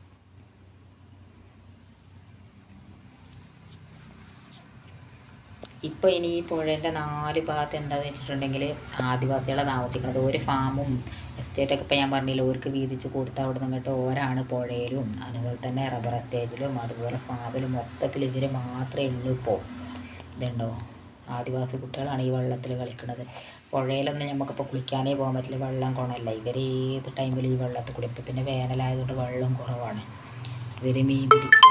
ഇപ്പോൾ ഇനി ഈ പുഴേൻ്റെ നാല് ഭാഗത്ത് എന്താണെന്ന് വെച്ചിട്ടുണ്ടെങ്കിൽ ആദിവാസികളെ താമസിക്കുന്നത് ഒരു ഫാമും എസ്റ്റേറ്റൊക്കെ ഇപ്പോൾ ഞാൻ പറഞ്ഞില്ല ഓർക്ക് വീതിച്ച് കൊടുത്ത് അവിടെ നിന്നിട്ട് ഓരാണ് പുഴയിലും അതുപോലെ തന്നെ റബ്ബർ എസ്റ്റേറ്റിലും അതുപോലെ ഫാമിലും മൊത്തത്തിൽ ഇവർ മാത്രമേ ഉള്ളൂ ഇപ്പോൾ ഇതുണ്ടോ ആദിവാസി കുട്ടികളാണ് ഈ വെള്ളത്തിൽ കളിക്കുന്നത് പുഴയിലൊന്നും നമുക്കിപ്പോൾ കുളിക്കാനേ പോകാൻ പറ്റില്ല വെള്ളം കുണമല്ല ഇവർ ഏത് ടൈമിൽ ഈ വെള്ളത്തിൽ കൂടി ഇപ്പോൾ പിന്നെ വേനലായതുകൊണ്ട് വെള്ളം കുറവാണ് ഇവർ മീൻ പിടിക്കും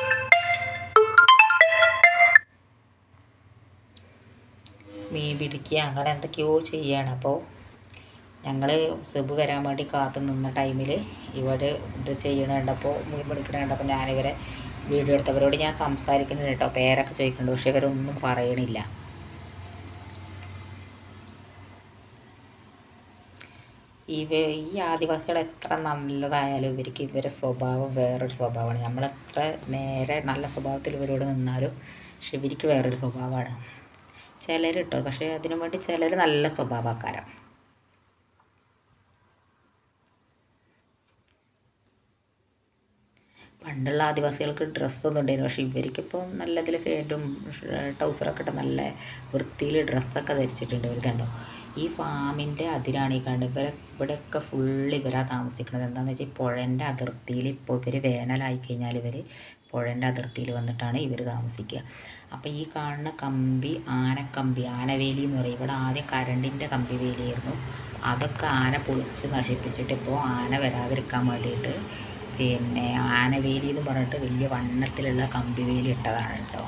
മീൻ പിടിക്കുക അങ്ങനെ എന്തൊക്കെയോ ചെയ്യാണ് അപ്പോൾ ഞങ്ങൾ സെബ് വരാൻ വേണ്ടി കാത്തു നിന്ന ടൈമിൽ ഇവർ ഇത് ചെയ്യണ കണ്ടപ്പോൾ മീൻ പിടിക്കണ കണ്ടപ്പോൾ ഞാനിവരെ വീഡിയോ എടുത്തവരോട് ഞാൻ സംസാരിക്കുന്നുണ്ട് കേട്ടോ പേരൊക്കെ ചോദിക്കുന്നുണ്ട് പക്ഷെ ഇവരൊന്നും പറയണില്ല ഇവ ഈ ആദിവാസികൾ എത്ര നല്ലതായാലും ഇവർക്ക് ഇവരെ സ്വഭാവം വേറൊരു സ്വഭാവമാണ് നമ്മളെത്ര നേരെ നല്ല സ്വഭാവത്തിൽ ഇവരോട് നിന്നാലും പക്ഷെ ഇവർക്ക് വേറൊരു സ്വഭാവമാണ് ചിലർ കേട്ടോ പക്ഷേ അതിനു വേണ്ടി ചിലർ നല്ല സ്വഭാവക്കാരാണ് പണ്ടുള്ള ആദിവാസികൾക്ക് ഡ്രസ്സൊന്നും ഉണ്ടായിരുന്നു പക്ഷേ ഇവർക്കിപ്പോൾ നല്ലതിൽ ഫേൻറ്റും ട്രൗസറൊക്കെ ഇട്ട് നല്ല വൃത്തിയിൽ ഡ്രസ്സൊക്കെ ധരിച്ചിട്ടുണ്ട് ഇവർ കണ്ടോ ഈ ഫാമിൻ്റെ അതിരാണ് ഈ കണ്ട് ഇവരെ ഇവിടെയൊക്കെ ഫുള്ള് ഇവരാ താമസിക്കുന്നത് എന്താണെന്ന് വെച്ചാൽ ഈ പുഴൻ്റെ അതിർത്തിയിൽ ഇപ്പോൾ ഇവർ വേനലായി കഴിഞ്ഞാൽ ഇവർ പുഴൻ്റെ അതിർത്തിയിൽ വന്നിട്ടാണ് ഇവർ താമസിക്കുക അപ്പോൾ ഈ കാണുന്ന കമ്പി ആനക്കമ്പി ആനവേലി എന്ന് പറയും ഇവിടെ ആദ്യം കരണ്ടിൻ്റെ കമ്പി വേലിയായിരുന്നു അതൊക്കെ ആന പൊളിച്ച് നശിപ്പിച്ചിട്ട് ഇപ്പോൾ ആന വരാതിരിക്കാൻ വേണ്ടിയിട്ട് പിന്നെ ആനവേലി എന്ന് പറഞ്ഞിട്ട് വലിയ വണ്ണത്തിലുള്ള കമ്പി വേലി ഇട്ടതാണ് കേട്ടോ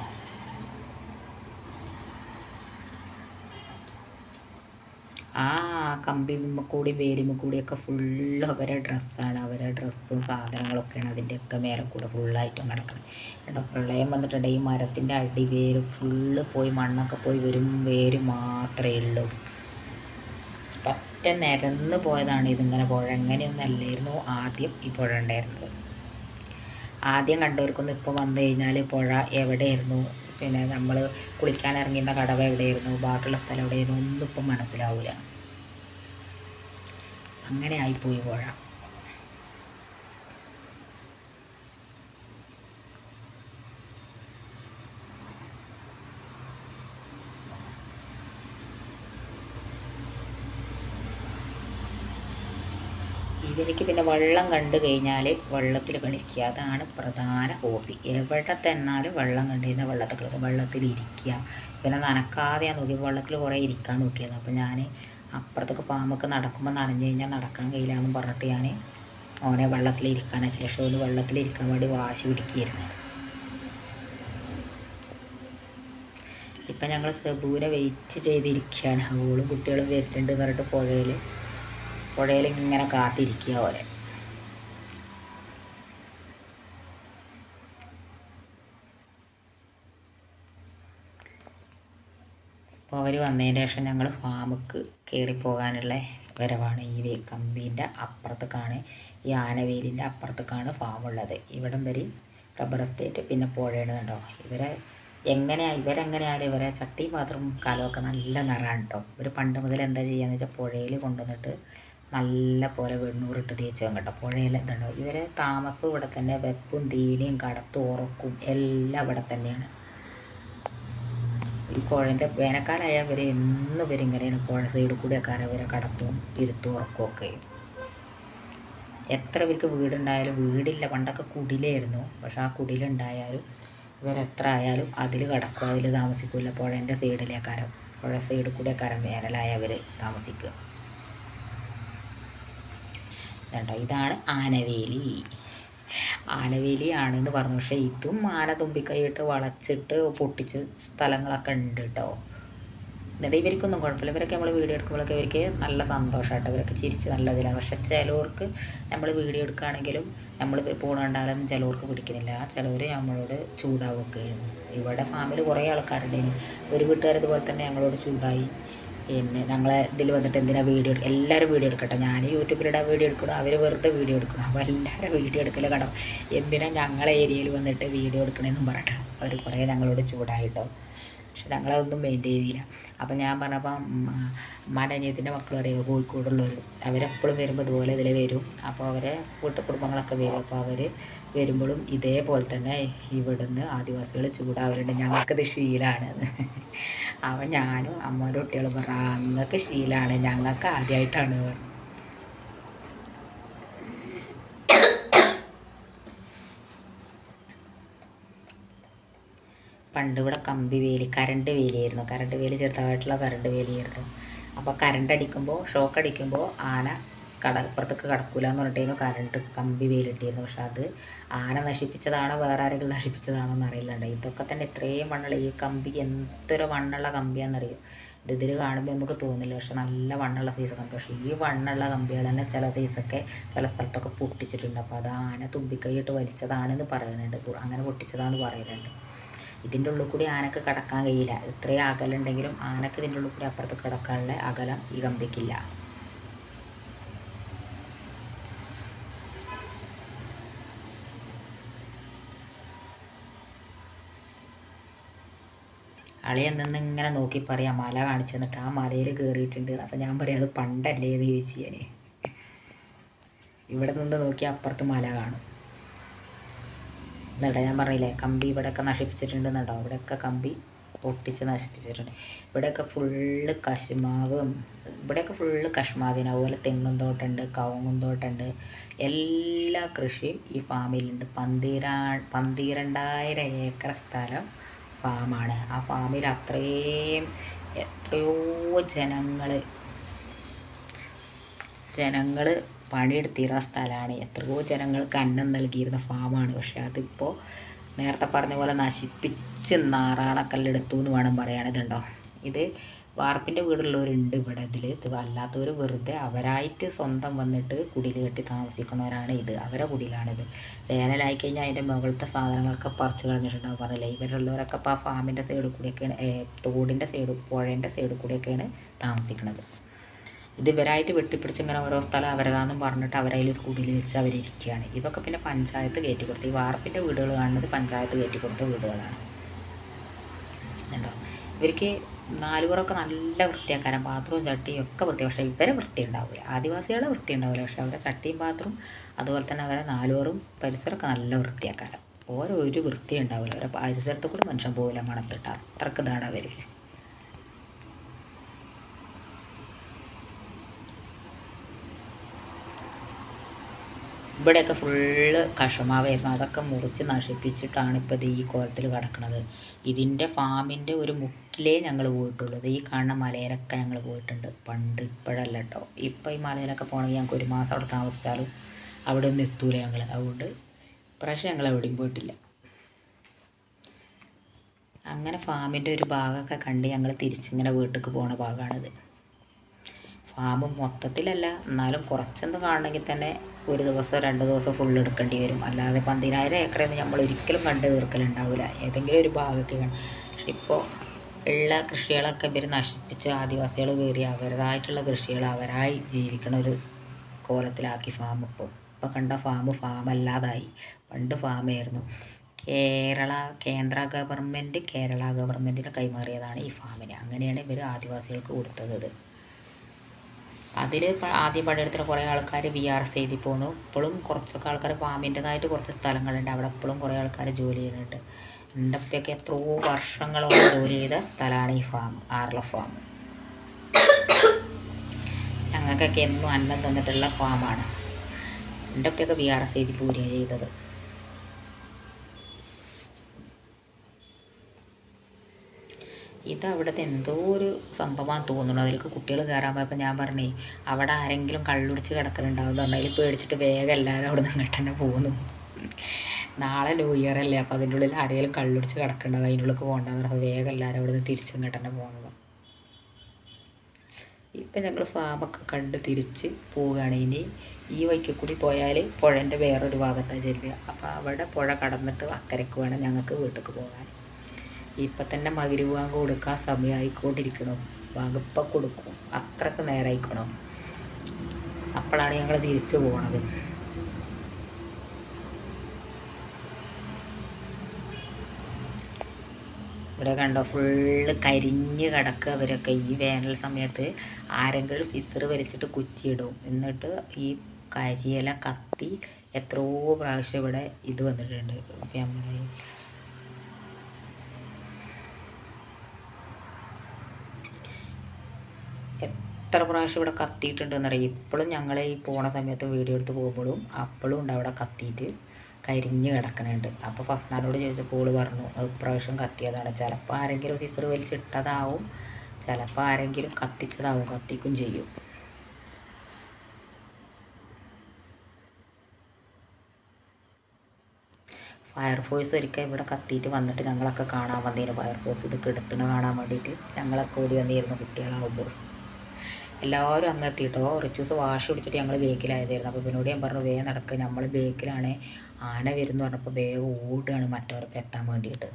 ആ കമ്പിമ്മ കൂടി വേലിമ്മ കൂടിയൊക്കെ ഫുള്ള് അവരെ ഡ്രസ്സാണ് അവരെ ഡ്രസ്സും സാധനങ്ങളൊക്കെയാണ് അതിൻ്റെയൊക്കെ മേലെ കൂടെ ഫുള്ളായിട്ടും കിടക്കുന്നത് കേട്ടോ പ്രളയം വന്നിട്ടുണ്ട് ഈ മരത്തിൻ്റെ അടിവേര് ഫുള്ള് പോയി മണ്ണൊക്കെ പോയി വരും വേര് മാത്രമേ ഉള്ളൂ പറ്റ നിരന്ന് പോയതാണ് ഇതിങ്ങനെ പുഴ എങ്ങനെയൊന്നും അല്ലായിരുന്നു ആദ്യം ഈ പുഴ ഉണ്ടായിരുന്നത് ആദ്യം കണ്ടവർക്കൊന്നും ഇപ്പോൾ വന്നു കഴിഞ്ഞാൽ പുഴ എവിടെയായിരുന്നു പിന്നെ നമ്മൾ കുളിക്കാൻ ഇറങ്ങിയിരുന്ന കടവ എവിടെയായിരുന്നു ബാക്കിയുള്ള സ്ഥലം എവിടെയായിരുന്നു ഒന്നും ഇപ്പം മനസ്സിലാവില്ല അങ്ങനെ ആയിപ്പോയി പുഴ ഇവനിക്ക് പിന്നെ വെള്ളം കണ്ടു കഴിഞ്ഞാൽ വെള്ളത്തിൽ കളിക്കുക അതാണ് പ്രധാന ഹോബി എവിടെ തന്നാലും വെള്ളം കണ്ടു കഴിഞ്ഞാൽ വെള്ളത്തിൽ കളിക്കുക വെള്ളത്തിൽ ഇരിക്കുക പിന്നെ നനക്കാതെ ഞാൻ നോക്കി വെള്ളത്തിൽ കുറേ ഇരിക്കാൻ നോക്കിയത് അപ്പോൾ ഞാൻ അപ്പുറത്തൊക്കെ പാമ്പൊക്കെ നടക്കുമ്പോൾ നനഞ്ഞു കഴിഞ്ഞാൽ നടക്കാൻ കഴിയില്ല എന്നും പറഞ്ഞിട്ട് ഞാൻ ഓനെ വെള്ളത്തിൽ ഇരിക്കാനാ ശേഷം ഒന്ന് വെള്ളത്തിലിരിക്കാൻ വേണ്ടി വാശി പിടിക്കുകയായിരുന്നു ഇപ്പം ഞങ്ങൾ സെബൂനെ വെയിറ്റ് ചെയ്തിരിക്കുകയാണ് അവളും കുട്ടികളും വരുന്നുണ്ട് എന്ന് പറഞ്ഞിട്ട് പുഴയിൽ പുഴയിൽ ഇങ്ങനെ കാത്തിരിക്കുക പോലെ അപ്പോൾ അവർ വന്നതിന് ശേഷം ഞങ്ങൾ ഫാമുക്ക് കയറിപ്പോകാനുള്ള വരവാണ് ഈ വേ കമ്പീൻ്റെ അപ്പുറത്തേക്കാണ് ഈ ആനവേലിൻ്റെ അപ്പുറത്തേക്കാണ് ഫാമുള്ളത് ഇവിടം വരെ റബ്ബർ എസ്റ്റേറ്റ് പിന്നെ പുഴയാണ് കണ്ടോ ഇവരെ എങ്ങനെയാ ഇവരെങ്ങനെയായാലും ഇവരെ ചട്ടി പാത്രം കാലമൊക്കെ നല്ല നിറമാണ് കേട്ടോ ഇവർ പണ്ട് മുതൽ എന്താ ചെയ്യാന്ന് വെച്ചാൽ പുഴയിൽ കൊണ്ടുവന്നിട്ട് നല്ല പോലെ വെണ്ണൂറിട്ട് തേച്ച് വെക്കും കേട്ടോ പുഴയിൽ എന്തുണ്ടോ ഇവരെ താമസം ഇവിടെ തന്നെ വെപ്പും തീനിയും കടത്തും ഉറക്കും എല്ലാം ഇവിടെ തന്നെയാണ് ഈ പുഴൻ്റെ വേനൽക്കാലമായ ഇവർ എന്നും ഇവരിങ്ങനെയാണ് പുഴ സൈഡിൽ കൂടിയൊക്കെ ഇവരെ കടത്തും ഇരുത്തും ഉറക്കും ഒക്കെ എത്ര ഇവർക്ക് വീടുണ്ടായാലും വീടില്ല പണ്ടൊക്കെ കുടിലായിരുന്നു പക്ഷെ ആ കുടിലുണ്ടായാലും ഇവരെത്ര ആയാലും അതിൽ കിടക്കും അതിൽ താമസിക്കില്ല പുഴൻ്റെ സൈഡിലേക്കാരം പുഴ സൈഡിൽ കൂടെക്കാരം വേനലായ അവർ താമസിക്കുക കേട്ടോ ഇതാണ് ആനവേലി ആനവേലിയാണെന്ന് പറഞ്ഞു പക്ഷേ ഇതും ആന തുമ്പിക്കൈയിട്ട് വളച്ചിട്ട് പൊട്ടിച്ച് സ്ഥലങ്ങളൊക്കെ ഉണ്ട് കേട്ടോ എന്നിട്ട് ഇവർക്കൊന്നും കുഴപ്പമില്ല ഇവരൊക്കെ നമ്മൾ വീഡിയോ എടുക്കുമ്പോഴൊക്കെ ഇവർക്ക് നല്ല സന്തോഷമായിട്ട് ഇവരൊക്കെ ചിരിച്ച് നല്ലതിലാണ് പക്ഷെ ചിലവർക്ക് നമ്മൾ വീഡിയോ എടുക്കുകയാണെങ്കിലും നമ്മൾ പോകണുണ്ടായാലൊന്നും ചിലവർക്ക് പിടിക്കുന്നില്ല ചിലവർ നമ്മളോട് ചൂടാവുകയൊക്കെ ചെയ്യുന്നു ഇവിടെ ഫാമിൽ കുറേ ആൾക്കാരുണ്ടായിരുന്നു ഒരു വീട്ടുകാർ ഇതുപോലെ തന്നെ ഞങ്ങളോട് ചൂടായി പിന്നെ ഞങ്ങളെ ഇതിൽ വന്നിട്ട് എന്തിനാ വീഡിയോ എടുക്കുക എല്ലാവരും വീഡിയോ എടുക്കട്ടെ ഞാൻ യൂട്യൂബിലിടാൻ വീഡിയോ എടുക്കണം അവർ വെറുതെ വീഡിയോ എടുക്കണം അപ്പോൾ എല്ലാവരും വീഡിയോ എടുക്കൽ കടം എന്തിനാ ഞങ്ങളെ ഏരിയയിൽ വന്നിട്ട് വീഡിയോ എടുക്കണമെന്നും പറഞ്ഞിട്ട് അവർ കുറേ ഞങ്ങളോട് ചൂടായിട്ടോ പക്ഷെ ഞങ്ങളതൊന്നും മെയിൻറ്റെയിൻ ചെയ്തില്ല അപ്പം ഞാൻ പറഞ്ഞപ്പോൾ മരഞ്ഞത്തിൻ്റെ മക്കൾ പറയുക കോഴിക്കോടുള്ളവർ അവരെപ്പോഴും വരുമ്പോൾ ഇതുപോലെ ഇതിൽ വരും അപ്പോൾ അവരെ കൂട്ടു കുടുംബങ്ങളൊക്കെ വരും അപ്പോൾ അവർ വരുമ്പോഴും ഇതേപോലെ തന്നെ ഇവിടുന്ന് ആദിവാസികൾ ചൂടാവലുണ്ട് ഞങ്ങൾക്കിത് ശീലമാണ് അവൻ ഞാനും അമ്മയുടെ കുട്ടികളും പറഞ്ഞു അങ്ങക്ക് ശീലമാണ് ഞങ്ങൾക്ക് ആദ്യമായിട്ടാണ് പറഞ്ഞു പണ്ട് ഇവിടെ കമ്പി വേലി കറണ്ട് വേലിയായിരുന്നു കറണ്ട് വേലി ചെറുതായിട്ടുള്ള കറണ്ട് വേലിയായിരുന്നു അപ്പോൾ കറണ്ട് അടിക്കുമ്പോൾ ഷോക്ക് അടിക്കുമ്പോൾ ആന കട ഇപ്പുറത്തേക്ക് കടക്കൂല എന്ന് പറഞ്ഞിട്ടായിരുന്നു കറണ്ട് കമ്പി വേലിട്ടിരുന്നു പക്ഷെ അത് ആന നശിപ്പിച്ചതാണോ വേറെ ആരെങ്കിലും നശിപ്പിച്ചതാണോ എന്ന് അറിയില്ലുണ്ട് ഇതൊക്കെ തന്നെ ഇത്രയും മണ്ണുള്ള ഈ കമ്പി എന്തൊരു മണ്ണുള്ള കമ്പിയാണെന്നറിയോ ഇത് ഇതിൽ കാണുമ്പോൾ നമുക്ക് തോന്നില്ല പക്ഷെ നല്ല വണ്ണുള്ള സൈസ് കമ്പി പക്ഷേ ഈ വണ്ണുള്ള കമ്പികൾ തന്നെ ചില സൈസൊക്കെ ചില സ്ഥലത്തൊക്കെ പൊട്ടിച്ചിട്ടുണ്ട് അപ്പോൾ അത് ആന തുമ്പിക്കൈയിട്ട് വലിച്ചതാണെന്ന് പറയുന്നുണ്ട് അങ്ങനെ പൊട്ടിച്ചതാണെന്ന് പറയുന്നുണ്ട് ഇതിൻ്റെ ഉള്ളിൽ കൂടി ആനക്ക് കടക്കാൻ കഴിയില്ല ഇത്രയും അകലുണ്ടെങ്കിലും ആനക്ക് ഇതിൻ്റെ ഉള്ളിൽ കൂടി അപ്പുറത്ത് കിടക്കാനുള്ള അകലം ഈ കമ്പിക്കില്ല അളിയൻ നിന്ന് ഇങ്ങനെ നോക്കി പറയാം മല കാണിച്ചു തന്നിട്ട് ആ മലയിൽ കയറിയിട്ടുണ്ട് അപ്പം ഞാൻ പറയാം അത് പണ്ടല്ലേ എന്ന് ചോദിച്ചു ഞാൻ ഇവിടെ നിന്ന് നോക്കി അപ്പുറത്ത് മല കാണും എന്നിട്ട് ഞാൻ പറഞ്ഞില്ലേ കമ്പി ഇവിടെയൊക്കെ നശിപ്പിച്ചിട്ടുണ്ടെന്നുണ്ടോ ഇവിടെയൊക്കെ കമ്പി പൊട്ടിച്ച് നശിപ്പിച്ചിട്ടുണ്ട് ഇവിടെയൊക്കെ ഫുള്ള് കശുമാവും ഇവിടെയൊക്കെ ഫുള്ള് കശുമാവിന് അതുപോലെ തെങ്ങും തോട്ടമുണ്ട് കവുങ്ങും തോട്ടമുണ്ട് എല്ലാ കൃഷിയും ഈ ഫാമിലുണ്ട് പന്തിരാ പന്തിരണ്ടായിരം ഏക്കർ സ്ഥലം ഫാമാണ് ആ ഫാമിൽ അത്രയും എത്രയോ ജനങ്ങൾ ജനങ്ങൾ പണിയെടുത്തിരുന്ന സ്ഥലമാണ് എത്രയോ ജനങ്ങൾക്ക് അന്നം നൽകിയിരുന്ന ഫാമാണ് പക്ഷെ അതിപ്പോൾ നേരത്തെ പറഞ്ഞ പോലെ നശിപ്പിച്ച് നാറാണക്കല്ലെടുത്തു എന്ന് വേണം പറയാൻ ഇതുണ്ടോ ഇത് വാർപ്പിൻ്റെ വീടുള്ളവരുണ്ട് ഇവിടെ ഇതിൽ ഇത് അല്ലാത്തവർ വെറുതെ അവരായിട്ട് സ്വന്തം വന്നിട്ട് കുടിൽ കെട്ടി താമസിക്കുന്നവരാണ് ഇത് അവരെ കുടിയിലാണിത് വേനലായി കഴിഞ്ഞാൽ അതിൻ്റെ മുകളിലത്തെ സാധനങ്ങളൊക്കെ പറിച്ച് കളഞ്ഞിട്ടുണ്ടാവും പറഞ്ഞില്ലേ ഇവരുള്ളവരൊക്കെ ഇപ്പോൾ ആ ഫാമിൻ്റെ സൈഡിൽ കൂടിയൊക്കെയാണ് ഏ, തോടിൻ്റെ സൈഡ് പുഴേൻ്റെ സൈഡിൽ കൂടിയൊക്കെയാണ് താമസിക്കുന്നത് ഇത് ഇവരായിട്ട് വെട്ടിപ്പിടിച്ച് ഇങ്ങനെ ഓരോ സ്ഥലം അവരതാന്നും പറഞ്ഞിട്ട് അവരതിലൊരു കുടിയിൽ വെച്ച് അവരിയ്ക്കുകയാണ് ഇതൊക്കെ പിന്നെ പഞ്ചായത്ത് കയറ്റി കൊടുത്ത് ഈ വാർപ്പിൻ്റെ വീടുകൾ കാണുന്നത് പഞ്ചായത്ത് കയറ്റി കൊടുത്ത വീടുകളാണ് എന്തോ ഇവർക്ക് നാലുപുറമൊക്കെ നല്ല വൃത്തിയാക്കാരം ബാത്റൂം ചട്ടിയും ഒക്കെ വൃത്തി പക്ഷേ ഇവരെ വൃത്തി ഉണ്ടാവില്ല ആദിവാസികളെ വൃത്തി ഉണ്ടാവില്ല പക്ഷേ അവരെ ചട്ടിയും ബാത്റൂം അതുപോലെ തന്നെ അവരെ നാലുപുറും പരിസരമൊക്കെ നല്ല വൃത്തിയാക്കാരം ഓരോ ഒരു വൃത്തി ഉണ്ടാവില്ല അവരെ പരിസരത്ത് കൂടി മനുഷ്യൻ പോകില്ല മണത്തിട്ട് അത്രക്ക് ഇതാണ് അവർ ഇവിടെയൊക്കെ ഫുള്ള് കഷമാവായിരുന്നു അതൊക്കെ മുറിച്ച് നശിപ്പിച്ചിട്ടാണ് ഇപ്പോൾ ഇത് ഈ കോലത്തിൽ കിടക്കുന്നത് ഇതിൻ്റെ ഫാമിൻ്റെ ഒരു മുക്കിലേ ഞങ്ങൾ പോയിട്ടുള്ളൂ ഇത് ഈ കാണുന്ന മലയിലൊക്കെ ഞങ്ങൾ പോയിട്ടുണ്ട് പണ്ട് ഇപ്പോഴല്ല കേട്ടോ ഇപ്പോൾ ഈ മലയിലൊക്കെ പോകണമെങ്കിൽ ഞങ്ങൾക്ക് ഒരു മാസം അവിടെ താമസിച്ചാലും അവിടെ ഒന്നും എത്തൂല ഞങ്ങൾ അതുകൊണ്ട് ഇപ്രാവശ്യം ഞങ്ങൾ എവിടെയും പോയിട്ടില്ല അങ്ങനെ ഫാമിൻ്റെ ഒരു ഭാഗമൊക്കെ കണ്ട് ഞങ്ങൾ തിരിച്ചിങ്ങനെ വീട്ടിലേക്ക് പോണ ഭാഗമാണിത് ഫാം മൊത്തത്തിലല്ല എന്നാലും കുറച്ചൊന്ന് കാണണമെങ്കിൽ തന്നെ ഒരു ദിവസം രണ്ട് ദിവസം ഫുള്ള് എടുക്കേണ്ടി വരും അല്ലാതെ പതിനായിരം ഏക്കറൊന്നും നമ്മൾ ഒരിക്കലും കണ്ട് തീർക്കലുണ്ടാവില്ല ഏതെങ്കിലും ഒരു ഭാഗമൊക്കെ കാണും പക്ഷെ ഇപ്പോൾ ഉള്ള കൃഷികളൊക്കെ ഇവർ നശിപ്പിച്ച് ആദിവാസികൾ കയറി അവരുടേതായിട്ടുള്ള കൃഷികൾ അവരായി ജീവിക്കണ ഒരു കോലത്തിലാക്കി ഫാം ഇപ്പോൾ ഇപ്പോൾ കണ്ട ഫാം ഫാം അല്ലാതായി പണ്ട് ഫാമായിരുന്നു കേരള കേന്ദ്ര ഗവൺമെൻറ് കേരള ഗവൺമെൻറ്റിന് കൈമാറിയതാണ് ഈ ഫാമിനെ അങ്ങനെയാണ് ഇവർ ആദിവാസികൾക്ക് കൊടുത്തത് ഇത് അതിൽ ആദ്യം പണിയെടുത്തിട്ട് കുറേ ആൾക്കാർ വി ആർ എസ് എഴുതി പോന്നു ഇപ്പോഴും കുറച്ചൊക്കെ ആൾക്കാർ ഫാമിൻ്റെതായിട്ട് കുറച്ച് സ്ഥലങ്ങളുണ്ട് അവിടെ ഇപ്പോഴും കുറേ ആൾക്കാർ ജോലി ചെയ്യുന്നുണ്ട് എൻ്റെ ഉപ്പയൊക്കെ എത്രയോ വർഷങ്ങളോളം ജോലി ചെയ്ത സ്ഥലമാണ് ഈ ഫാം ആർല ഫാം ഞങ്ങൾക്കൊക്കെ എന്നും അന്നം തന്നിട്ടുള്ള ഫാമാണ് എൻ്റെ ഉപ്പയൊക്കെ വി ആർ എസ് എഴുതി പോരുകയാണ് ചെയ്തത് ഇത് അവിടുത്തെ എന്തോ ഒരു സംഭവമാണ് തോന്നുന്നു അതിലേക്ക് കുട്ടികൾ കയറാൻ പോയപ്പോൾ ഞാൻ പറഞ്ഞേ അവിടെ ആരെങ്കിലും കള്ളുടിച്ച് കിടക്കുന്നുണ്ടാവും എന്ന് പറഞ്ഞാൽ അതിൽ പേടിച്ചിട്ട് വേഗം എല്ലാവരും അവിടെ നിന്ന് ഇങ്ങോട്ട് തന്നെ പോകുന്നു നാളെ ന്യൂ ഇയർ അല്ലേ അപ്പോൾ അതിൻ്റെ ഉള്ളിൽ ആരെങ്കിലും കള്ളുടിച്ച് കിടക്കുന്നുണ്ടാവും അതിൻ്റെ ഉള്ളിൽ പോകണ്ടെന്ന് പറഞ്ഞപ്പോൾ വേഗം എല്ലാവരും അവിടെ നിന്ന് തിരിച്ച് ഇങ്ങോട്ട് തന്നെ പോകുന്നത് ഇപ്പം ഞങ്ങൾ ഫാമൊക്കെ കണ്ട് തിരിച്ച് പോവുകയാണ് ഇനി ഈ വഴിക്ക് കൂടി പോയാൽ പുഴൻ്റെ വേറൊരു ഭാഗത്താണ് ചെല്ലുക അപ്പോൾ അവിടെ പുഴ കടന്നിട്ട് അക്കരയ്ക്ക് വേണം ഞങ്ങൾക്ക് വീട്ടിലേക്ക് പോകാൻ ഇപ്പം തന്നെ മകിരി വാങ്ങ് കൊടുക്കാൻ സമയമായിക്കൊണ്ടിരിക്കണം വാങ്ങിപ്പം കൊടുക്കും അത്രക്ക് നേരമായിക്കണം അപ്പോഴാണ് ഞങ്ങൾ തിരിച്ചു പോണത് ഇവിടെ കണ്ടോ ഫുള്ള് കരിഞ്ഞ് കിടക്കുക അവരൊക്കെ ഈ വേനൽ സമയത്ത് ആരെങ്കിലും സിസർ വലിച്ചിട്ട് കുറ്റിയിടും എന്നിട്ട് ഈ കരിയില കത്തി എത്രയോ പ്രാവശ്യം ഇവിടെ ഇത് വന്നിട്ടുണ്ട് ഇപ്പം നമ്മുടെ എത്ര പ്രാവശ്യം ഇവിടെ കത്തിയിട്ടുണ്ടെന്ന് അറിയാം ഇപ്പോഴും ഞങ്ങൾ ഈ പോണ സമയത്ത് വീഡിയോ എടുത്ത് പോകുമ്പോഴും അപ്പോഴും ഉണ്ട് അവിടെ കത്തിയിട്ട് കരിഞ്ഞ് കിടക്കുന്നുണ്ട് അപ്പോൾ ഫസ്നാനോട് ചോദിച്ചപ്പോൾ ഓള് പറഞ്ഞു "അത് ഇപ്രാവശ്യം കത്തിയതാണ് ചിലപ്പോൾ ആരെങ്കിലും സിസർ വലിച്ചിട്ടതാവും ചിലപ്പോൾ ആരെങ്കിലും കത്തിച്ചതാവും കത്തിക്കും ചെയ്യും ഫയർഫോഴ്സ് ഒരിക്കൽ ഇവിടെ കത്തിയിട്ട് വന്നിട്ട് ഞങ്ങളൊക്കെ കാണാൻ വന്നിരുന്നു ഫയർഫോഴ്സ് ഇത് കെടുത്തുന്ന കാണാൻ വേണ്ടിയിട്ട് ഞങ്ങളൊക്കെ ഓടി വന്നിരുന്നു കുട്ടികളാവുമ്പോൾ എല്ലാവരും അങ്ങ് എത്തിയിട്ടോ കുറച്ച് ദിവസം വാഷ് പിടിച്ചിട്ട് ഞങ്ങൾ ബേക്കിലായതായിരുന്നു അപ്പോൾ ഇവനോട് ഞാൻ പറഞ്ഞു വേഗം നടക്കുക നമ്മൾ ബേക്കിലാണ് ആന വരുന്നു പറഞ്ഞപ്പോൾ വേഗം ഓടുകയാണ് മറ്റവർക്ക് എത്താൻ വേണ്ടിയിട്ട്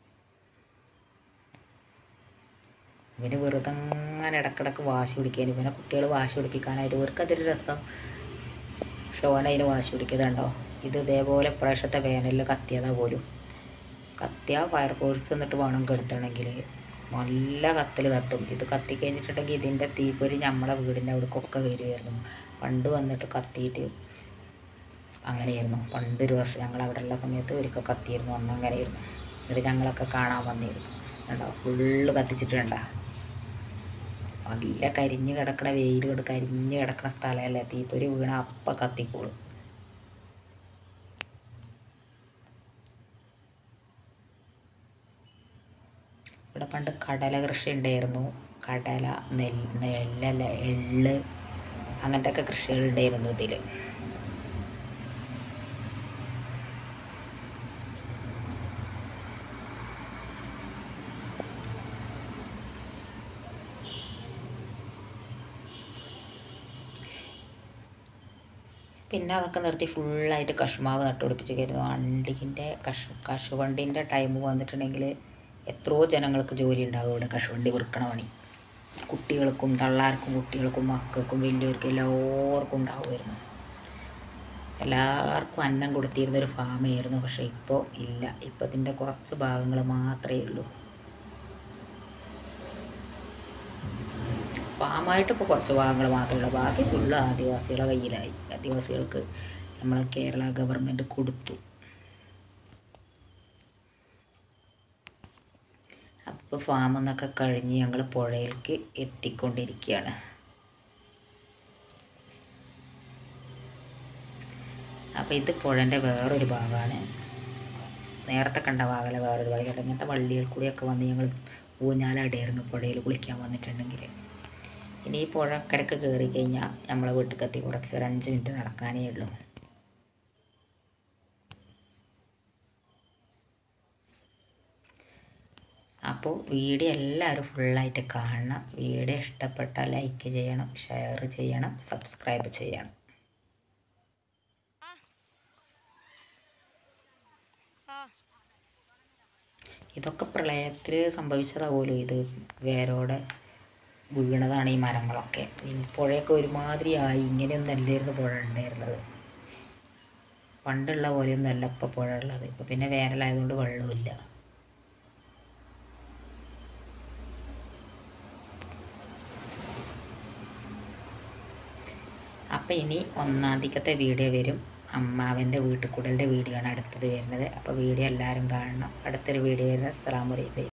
ഇവന് വെറുതെ അങ്ങനെ ഇടക്കിടക്ക് വാശി പിടിക്കാൻ ഇവനെ കുട്ടികൾ വാശി പിടിപ്പിക്കാനായിട്ട് ഇവർക്കതൊരു രസം ഷോൻ അതിന് വാശി പിടിക്കുന്നുണ്ടോ ഇത് ഇതേപോലെ ഇപ്രാവശ്യത്തെ വേനലിൽ കത്തിയതാ പോലും കത്തിയ ഫയർഫോഴ്സ് എന്നിട്ട് വേണം കെടുത്തണമെങ്കിൽ നല്ല കത്തൽ കത്തും ഇത് കത്തി കഴിഞ്ഞിട്ടുണ്ടെങ്കിൽ ഇതിൻ്റെ തീപ്പൊരി നമ്മളെ വീടിൻ്റെ അവിടേക്കൊക്കെ വരുമായിരുന്നു പണ്ട് വന്നിട്ട് കത്തിയിട്ട് അങ്ങനെയായിരുന്നു പണ്ടൊരു വർഷം ഞങ്ങൾ അവിടെ ഉള്ള സമയത്ത് ഒരിക്കൽ കത്തിയിരുന്നു അന്ന് അങ്ങനെയായിരുന്നു എന്നിട്ട് ഞങ്ങളൊക്കെ കാണാൻ വന്നിരുന്നു കണ്ടോ ഫുള്ള് കത്തിച്ചിട്ടുണ്ട നല്ല കരിഞ്ഞ് കിടക്കണ വെയിൽ കൊണ്ട് കരിഞ്ഞ് കിടക്കണ സ്ഥലമല്ലേ തീപ്പൊരി വീണ അപ്പം കത്തിക്കോളും ഇവിടെ പണ്ട് കടല കൃഷി ഉണ്ടായിരുന്നു കടല നെല്ല് നെല്ലല്ല എള്ള് അങ്ങനത്തെ ഒക്കെ കൃഷികൾ ഉണ്ടായിരുന്നു ഇതിൽ പിന്നെ അതൊക്കെ നിർത്തി ഫുള്ളായിട്ട് കശുമാവ് നട്ടുപിടിപ്പിച്ചിരിക്കുന്നു വണ്ടിൻ്റെ കശു കശുവണ്ടിൻ്റെ ടൈം വന്നിട്ടുണ്ടെങ്കിൽ എത്രയോ ജനങ്ങൾക്ക് ജോലി ഉണ്ടാകും ഇവിടെ കശുവണ്ടി വിൽക്കണ പണി കുട്ടികൾക്കും തള്ളാർക്കും കുട്ടികൾക്കും മക്കൾക്കും വലിയവർക്കും എല്ലാവർക്കും ഉണ്ടാവുമായിരുന്നു എല്ലാവർക്കും അന്നം കൊടുത്തിരുന്ന ഒരു ഫാമായിരുന്നു പക്ഷേ ഇപ്പോൾ ഇല്ല ഇപ്പോൾ ഇതിൻ്റെ കുറച്ച് ഭാഗങ്ങൾ മാത്രമേ ഉള്ളൂ ഫാമായിട്ട് ഇപ്പോൾ കുറച്ച് ഭാഗങ്ങൾ മാത്രമേ ഉള്ളൂ ബാക്കി ഫുള്ള് ആദിവാസികളുടെ കയ്യിലായി ആദിവാസികൾക്ക് നമ്മളെ കേരള ഗവൺമെൻറ് കൊടുത്തു അപ്പോൾ ഫാമിൽ നിന്നൊക്കെ കഴിഞ്ഞ് ഞങ്ങൾ പുഴയിലേക്ക് എത്തിക്കൊണ്ടിരിക്കുകയാണ് അപ്പോൾ ഇത് പുഴൻ്റെ വേറൊരു ഭാഗമാണ് നേരത്തെ കണ്ട ഭാഗമല്ല വേറൊരു ഭാഗം ഇങ്ങനത്തെ വള്ളികൾ കൂടിയൊക്കെ വന്ന് ഞങ്ങൾ ഊഞ്ഞാലടിയായിരുന്നു പുഴയിൽ കുളിക്കാൻ വന്നിട്ടുണ്ടെങ്കിൽ ഇനി ഈ പുഴ അക്കരക്ക് കയറി കഴിഞ്ഞാൽ നമ്മളെ വീട്ടിൽ എത്തി കുറച്ച് ഒരു അഞ്ച് മിനിറ്റ് നടക്കാനേ ഉള്ളൂ അപ്പോൾ വീഡിയോ എല്ലാവരും ഫുള്ളായിട്ട് കാണണം വീഡിയോ ഇഷ്ടപ്പെട്ടാൽ ലൈക്ക് ചെയ്യണം ഷെയർ ചെയ്യണം സബ്സ്ക്രൈബ് ചെയ്യണം ഇതൊക്കെ പ്രളയത്തിൽ സംഭവിച്ചതാവുമല്ലോ ഇത് വേരോടെ വീണതാണ് ഈ മരങ്ങളൊക്കെ ഈ പുഴയൊക്കെ ഒരുമാതിരി ആയി ഇങ്ങനെയൊന്നും അല്ലായിരുന്നു പുഴ ഉണ്ടായിരുന്നത് പണ്ടുള്ള പോലെയൊന്നും അല്ല ഇപ്പോൾ പുഴ ഉള്ളത് ഇപ്പോൾ പിന്നെ വേനലായതുകൊണ്ട് വെള്ളമില്ല അപ്പോൾ ഇനി ഒന്നാം തീയതിക്കത്തെ വീഡിയോ വരും അമ്മാവൻ്റെ വീട്ടുകൂടലിൻ്റെ വീഡിയോ ആണ് അടുത്തത് വരുന്നത് അപ്പോൾ വീഡിയോ എല്ലാവരും കാണണം അടുത്തൊരു വീഡിയോ വരുന്നത് അസ്സലാമു അലൈക്കും